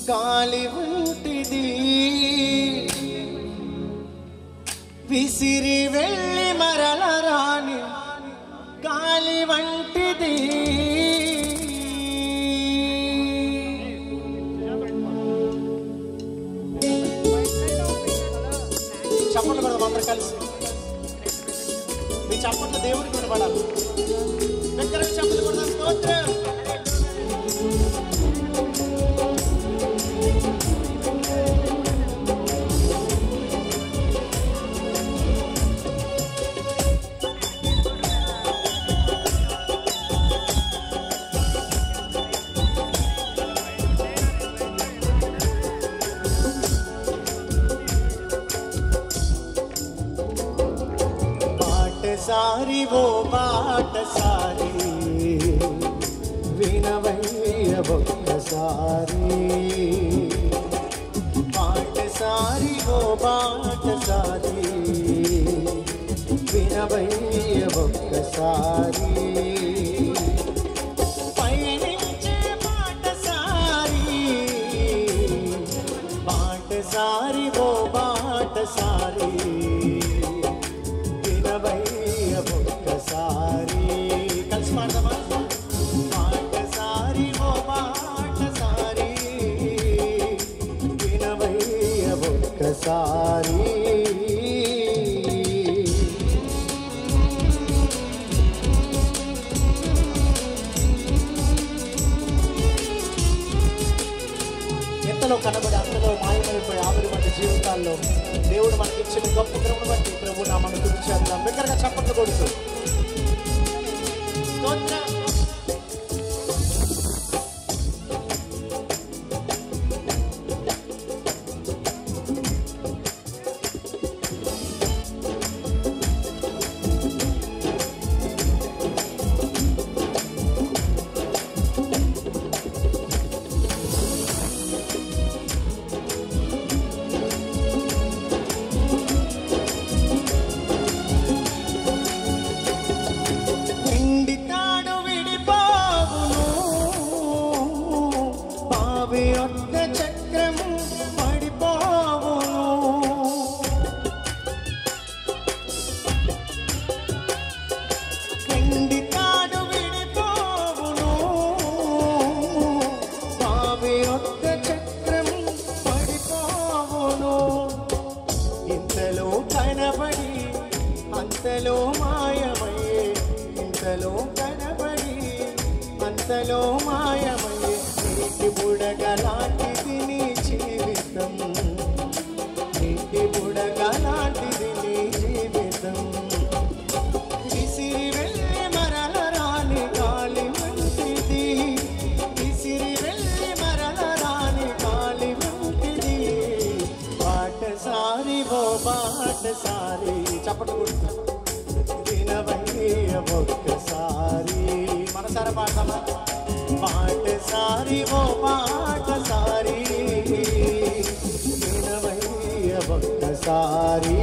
గాలి వంటిది విసిరి వెళ్ళి మరల రాని గాలి వంటిది చప్పట్లు పెడదాం అందరు కలిసి మీ చప్పట్లు దేవుడికి వినపడాలి దగ్గరకు చప్పట్లు కొడదాం స్తోత్రం బాటసారి ఓ బాటసారి వినవయ్య ఒక్కసారి బాటసారి ఓ బాటసారి వినవయ్య ఒక్కసారి పయనించే బాటసారి బాటసారి ఓ బాటసారి వినవయ్య ఒక్కసారి కలిసి పాడదామా బాటసారి ఓ బాటసారి వినవయ్య ఒక్కసారి ఎంతలో కనబడి అంతలో మాయమైపోయి ఆవిరి మంది జీవితాల్లో దేవుడు మనకి ఇచ్చిన గొప్ప క్రమను బట్టి ప్రభు నా మన గురించి అందాం దగ్గరగా చప్పట్లు కొడుతూ స్తోత్రం. నిండి తాడు విడిపోవును పావి ఒక్క చక్రం పడిపోవును నిండి తాడు విడిపోవును పావి ఒక్క చక్రం పడిపోవును ఇంతలో కనబడి అంతలో మాయమయ్యే ఇంతలో కనబడి అంతలో మాయమయ్యే నీటి బుడగలాంటిది నీ జీవితం నీటి బుడగలాంటిది నీ జీవితం విసిరి వెళ్ళి మరల రాని గాలి వంటిది విసిరి వెళ్ళి మరల రాని గాలి వంటిది బాటసారి ఓ బాటసారి చప్పట్లు కొడుతూ వినవయ్య ఒక్కసారి మనసార పాడతామా బాటసారి ఓ బాటసారి వినవయ్య ఒక్కసారి